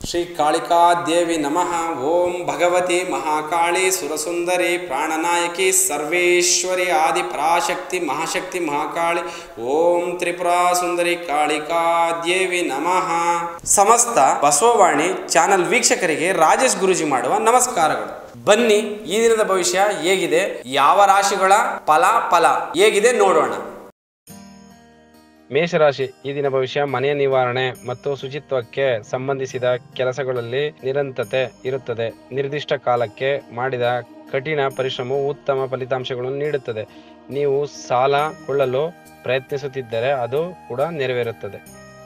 ಶ್ರೀ ಕಾಳಿಕಾ ದೇವಿ ನಮಃ ಓಂ ಭಗವತಿ ಮಹಾಕಾಳಿ ಸುರಸುಂದರಿ ಪ್ರಾಣನಾಯಕಿ ಸರ್ವೇಶ್ವರಿ ಆದಿ ಪರಾಶಕ್ತಿ ಮಹಾಶಕ್ತಿ ಮಹಾಕಾಳಿ ಓಂ ತ್ರಿಪುರಾ ಸುಂದರಿ ಕಾಳಿಕಾ ದೇವಿ ನಮಃ ಸಮಸ್ತ ಬಸವವಾಣಿ ಚಾನಲ್ ವೀಕ್ಷಕರಿಗೆ ರಾಜೇಶ್ ಗುರುಜಿ ಮಾಡುವ ನಮಸ್ಕಾರಗಳು ಬನ್ನಿ ಈ ದಿನದ ಭವಿಷ್ಯ ಹೇಗಿದೆ ಯಾವ ರಾಶಿಗಳ ಫಲ ಫಲ ಹೇಗಿದೆ ನೋಡೋಣ ಮೇಷರಾಶಿ ಈ ದಿನ ಭವಿಷ್ಯ ಮನೆಯ ನಿವಾರಣೆ ಮತ್ತು ಶುಚಿತ್ವಕ್ಕೆ ಸಂಬಂಧಿಸಿದ ಕೆಲಸಗಳಲ್ಲಿ ನಿರಂತರತೆ ಇರುತ್ತದೆ ನಿರ್ದಿಷ್ಟ ಕಾಲಕ್ಕೆ ಮಾಡಿದ ಕಠಿಣ ಪರಿಶ್ರಮವು ಉತ್ತಮ ಫಲಿತಾಂಶಗಳನ್ನು ನೀಡುತ್ತದೆ ನೀವು ಸಾಲ ಕೊಳ್ಳಲು ಪ್ರಯತ್ನಿಸುತ್ತಿದ್ದರೆ ಅದು ಕೂಡ ನೆರವೇರುತ್ತದೆ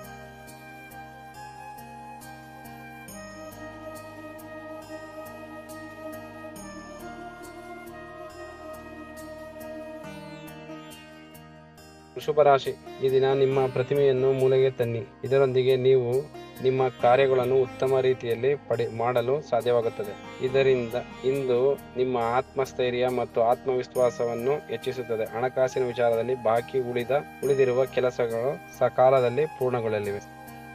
ವೃಷಭ ರಾಶಿ ಈ ದಿನ ನಿಮ್ಮ ಪ್ರತಿಮೆಯನ್ನು ಮೂಲೆಗೆ ತನ್ನಿ ಇದರೊಂದಿಗೆ ನೀವು ನಿಮ್ಮ ಕಾರ್ಯಗಳನ್ನು ಉತ್ತಮ ರೀತಿಯಲ್ಲಿ ಪಡೆ ಮಾಡಲು ಸಾಧ್ಯವಾಗುತ್ತದೆ ಇದರಿಂದ ಇಂದು ನಿಮ್ಮ ಆತ್ಮಸ್ಥೈರ್ಯ ಮತ್ತು ಆತ್ಮವಿಶ್ವಾಸವನ್ನು ಹೆಚ್ಚಿಸುತ್ತದೆ ಹಣಕಾಸಿನ ವಿಚಾರದಲ್ಲಿ ಬಾಕಿ ಉಳಿದ ಉಳಿದಿರುವ ಕೆಲಸಗಳು ಸಕಾಲದಲ್ಲಿ ಪೂರ್ಣಗೊಳ್ಳಲಿವೆ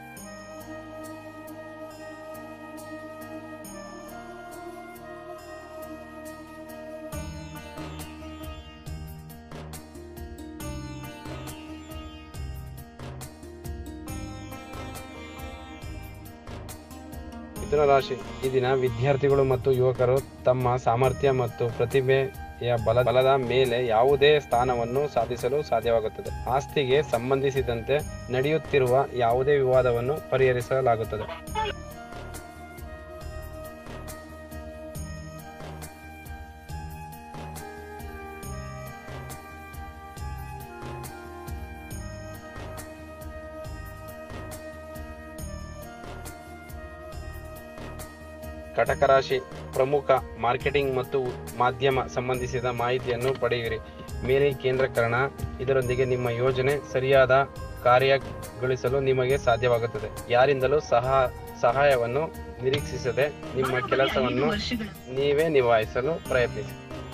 ಮಿಥುನ ರಾಶಿ ಈ ದಿನ ವಿದ್ಯಾರ್ಥಿಗಳು ಮತ್ತು ಯುವಕರು ತಮ್ಮ ಸಾಮರ್ಥ್ಯ ಮತ್ತು ಪ್ರತಿಭೆಯ ಬಲ ಬಲದ ಮೇಲೆ ಯಾವುದೇ ಸ್ಥಾನವನ್ನು ಸಾಧಿಸಲು ಸಾಧ್ಯವಾಗುತ್ತದೆ ಆಸ್ತಿಗೆ ಸಂಬಂಧಿಸಿದಂತೆ ನಡೆಯುತ್ತಿರುವ ಯಾವುದೇ ವಿವಾದವನ್ನು ಪರಿಹರಿಸಲಾಗುತ್ತದೆ ಕಟಕ ರಾಶಿ ಪ್ರಮುಖ ಮಾರ್ಕೆಟಿಂಗ್ ಮತ್ತು ಮಾಧ್ಯಮ ಸಂಬಂಧಿಸಿದ ಮಾಹಿತಿಯನ್ನು ಪಡೆಯಿರಿ ಮೇಲೆ ಕೇಂದ್ರೀಕರಣ ಇದರೊಂದಿಗೆ ನಿಮ್ಮ ಯೋಜನೆ ಸರಿಯಾದ ಕಾರ್ಯಗೊಳಿಸಲು ನಿಮಗೆ ಸಾಧ್ಯವಾಗುತ್ತದೆ ಯಾರಿಂದಲೂ ಸಹ ಸಹಾಯವನ್ನು ನಿರೀಕ್ಷಿಸದೆ ನಿಮ್ಮ ಕೆಲಸವನ್ನು ನೀವೇ ನಿಭಾಯಿಸಲು ಪ್ರಯತ್ನಿಸಿ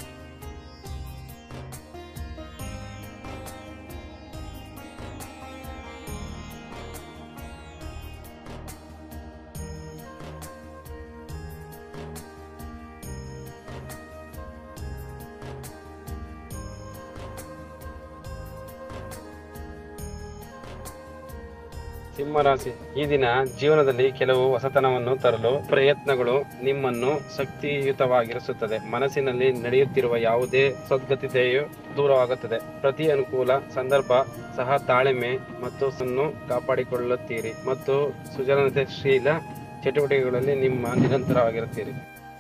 ಸಿಂಹರಾಶಿ ಈ ದಿನ ಜೀವನದಲ್ಲಿ ಕೆಲವು ಹೊಸತನವನ್ನು ತರಲು ಪ್ರಯತ್ನಗಳು ನಿಮ್ಮನ್ನು ಶಕ್ತಿಯುತವಾಗಿರಿಸುತ್ತದೆ ಮನಸ್ಸಿನಲ್ಲಿ ನಡೆಯುತ್ತಿರುವ ಯಾವುದೇ ಸದ್ಗತಿತೆಯು ದೂರವಾಗುತ್ತದೆ ಪ್ರತಿ ಅನುಕೂಲ ಸಂದರ್ಭ ಸಹ ತಾಳ್ಮೆ ಮತ್ತು ಸನ್ನು ಕಾಪಾಡಿಕೊಳ್ಳುತ್ತೀರಿ ಮತ್ತು ಸೃಜನಶೀಲ ಚಟುವಟಿಕೆಗಳಲ್ಲಿ ನಿಮ್ಮ ನಿರಂತರವಾಗಿರುತ್ತೀರಿ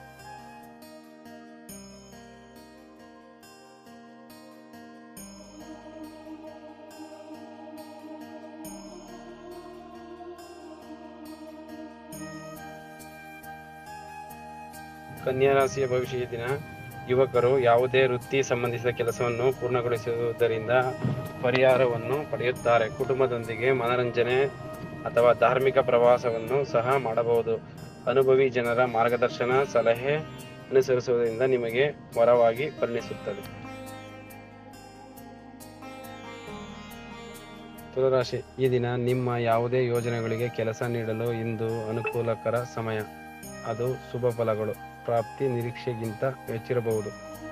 ಕನ್ಯಾ ರಾಶಿಯ ಭವಿಷ್ಯ ದಿನ ಯುವಕರು ಯಾವುದೇ ವೃತ್ತಿ ಸಂಬಂಧಿಸಿದ ಕೆಲಸವನ್ನು ಪೂರ್ಣಗೊಳಿಸುವುದರಿಂದ ಪರಿಹಾರವನ್ನು ಪಡೆಯುತ್ತಾರೆ ಕುಟುಂಬದೊಂದಿಗೆ ಮನರಂಜನೆ ಅಥವಾ ಧಾರ್ಮಿಕ ಪ್ರವಾಸವನ್ನು ಸಹ ಮಾಡಬಹುದು ಅನುಭವಿ ಜನರ ಮಾರ್ಗದರ್ಶನ ಸಲಹೆ ಅನುಸರಿಸುವುದರಿಂದ ನಿಮಗೆ ವರವಾಗಿ ಪರಿಣಿಸುತ್ತದೆ ತುಲರಾಶಿ ಈ ದಿನ ನಿಮ್ಮ ಯಾವುದೇ ಯೋಜನೆಗಳಿಗೆ ಕೆಲಸ ನೀಡಲು ಇಂದು ಅನುಕೂಲಕರ ಸಮಯ ಅದು ಶುಭ ಫಲಗಳು ಪ್ರಾಪ್ತಿ ನಿರೀಕ್ಷೆಗಿಂತ ಹೆಚ್ಚಿರಬಹುದು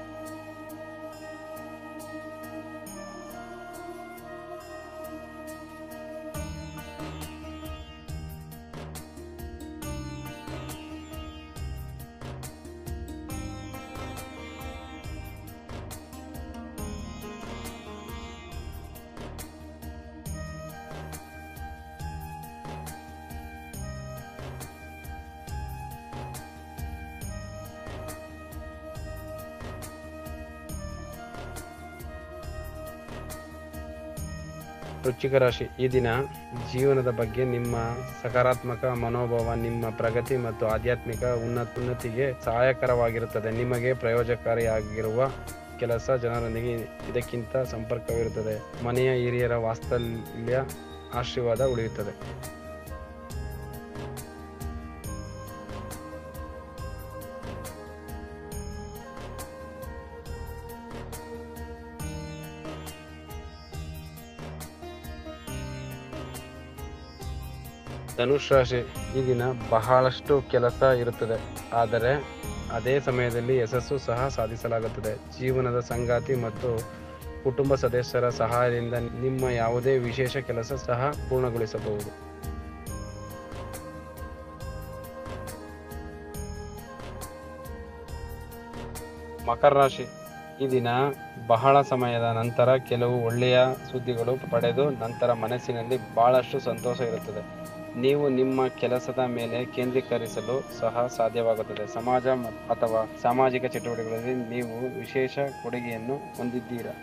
ವೃಶ್ಚಿಕ ರಾಶಿ ಈ ದಿನ ಜೀವನದ ಬಗ್ಗೆ ನಿಮ್ಮ ಸಕಾರಾತ್ಮಕ ಮನೋಭಾವ ನಿಮ್ಮ ಪ್ರಗತಿ ಮತ್ತು ಆಧ್ಯಾತ್ಮಿಕ ಉನ್ನತ ಉನ್ನತಿಗೆ ಸಹಾಯಕರವಾಗಿರುತ್ತದೆ ನಿಮಗೆ ಪ್ರಯೋಜನಕಾರಿಯಾಗಿರುವ ಕೆಲಸ ಜನರೊಂದಿಗೆ ಇದಕ್ಕಿಂತ ಸಂಪರ್ಕವಿರುತ್ತದೆ ಮನೆಯ ಹಿರಿಯರ ವಾತ್ಸಲ್ಯ ಆಶೀರ್ವಾದ ಉಳಿಯುತ್ತದೆ ಧನುಷ್ ರಾಶಿ ಈ ದಿನ ಬಹಳಷ್ಟು ಕೆಲಸ ಇರುತ್ತದೆ ಆದರೆ ಅದೇ ಸಮಯದಲ್ಲಿ ಯಶಸ್ಸು ಸಹ ಸಾಧಿಸಲಾಗುತ್ತದೆ ಜೀವನದ ಸಂಗಾತಿ ಮತ್ತು ಕುಟುಂಬ ಸದಸ್ಯರ ಸಹಾಯದಿಂದ ನಿಮ್ಮ ಯಾವುದೇ ವಿಶೇಷ ಕೆಲಸ ಸಹ ಪೂರ್ಣಗೊಳಿಸಬಹುದು ಮಕರ ರಾಶಿ ಈ ದಿನ ಬಹಳ ಸಮಯದ ನಂತರ ಕೆಲವು ಒಳ್ಳೆಯ ಸುದ್ದಿಗಳು ಪಡೆದು ನಂತರ ಮನಸ್ಸಿನಲ್ಲಿ ಬಹಳಷ್ಟು ಸಂತೋಷ ಇರುತ್ತದೆ ನೀವು ನಿಮ್ಮ ಕೆಲಸದ ಮೇಲೆ ಕೇಂದ್ರೀಕರಿಸಲು ಸಹ ಸಾಧ್ಯವಾಗುತ್ತದೆ ಸಮಾಜ ಮ- ಅಥವಾ ಸಾಮಾಜಿಕ ಚಟುವಟಿಕೆಗಳಲ್ಲಿ ನೀವು ವಿಶೇಷ ಕೊಡುಗೆಯನ್ನು ಹೊಂದಿದ್ದೀರಾ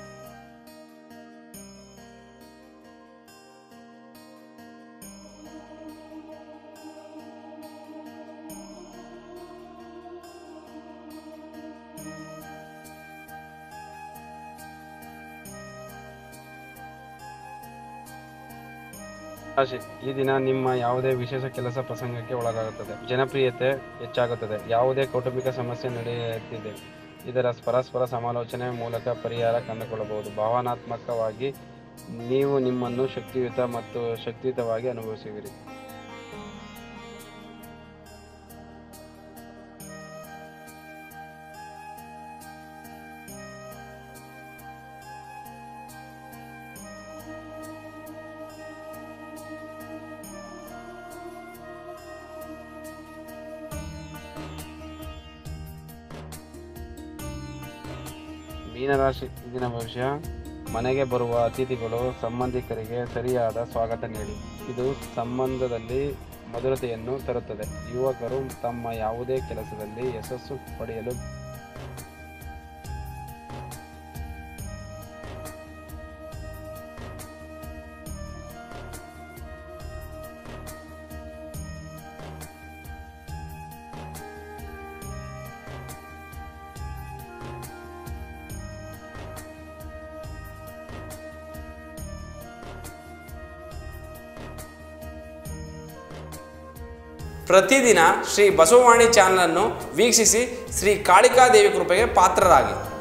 ರಾಶಿ ಈ ದಿನ ನಿಮ್ಮ ಯಾವುದೇ ವಿಶೇಷ ಕೆಲಸ ಪ್ರಸಂಗಕ್ಕೆ ಒಳಗಾಗುತ್ತದೆ ಜನಪ್ರಿಯತೆ ಹೆಚ್ಚಾಗುತ್ತದೆ ಯಾವುದೇ ಕೌಟುಂಬಿಕ ಸಮಸ್ಯೆ ನಡೆಯುತ್ತಿದೆ ಇದರ ಪರಸ್ಪರ ಸಮಾಲೋಚನೆ ಮೂಲಕ ಪರಿಹಾರ ಕಂಡುಕೊಳ್ಳಬಹುದು ಭಾವನಾತ್ಮಕವಾಗಿ ನೀವು ನಿಮ್ಮನ್ನು ಶಕ್ತಿಯುತ ಮತ್ತು ಶಕ್ತಿಯುತವಾಗಿ ಅನುಭವಿಸುವಿರಿ ಮೀನರಾಶಿ ಇಂದಿನ ಭವಿಷ್ಯ ಮನೆಗೆ ಬರುವ ಅತಿಥಿಗಳು ಸಂಬಂಧಿಕರಿಗೆ ಸರಿಯಾದ ಸ್ವಾಗತ ನೀಡಿ ಇದು ಸಂಬಂಧದಲ್ಲಿ ಮಧುರತೆಯನ್ನು ತರುತ್ತದೆ ಯುವಕರು ತಮ್ಮ ಯಾವುದೇ ಕೆಲಸದಲ್ಲಿ ಯಶಸ್ಸು ಪಡೆಯಲು ಪ್ರತಿದಿನ ಶ್ರೀ ಬಸವವಾಣಿ ಚಾನಲನ್ನು ವೀಕ್ಷಿಸಿ ಶ್ರೀ ಕಾಳಿಕಾದೇವಿ ಕೃಪೆಗೆ ಪಾತ್ರರಾಗಿ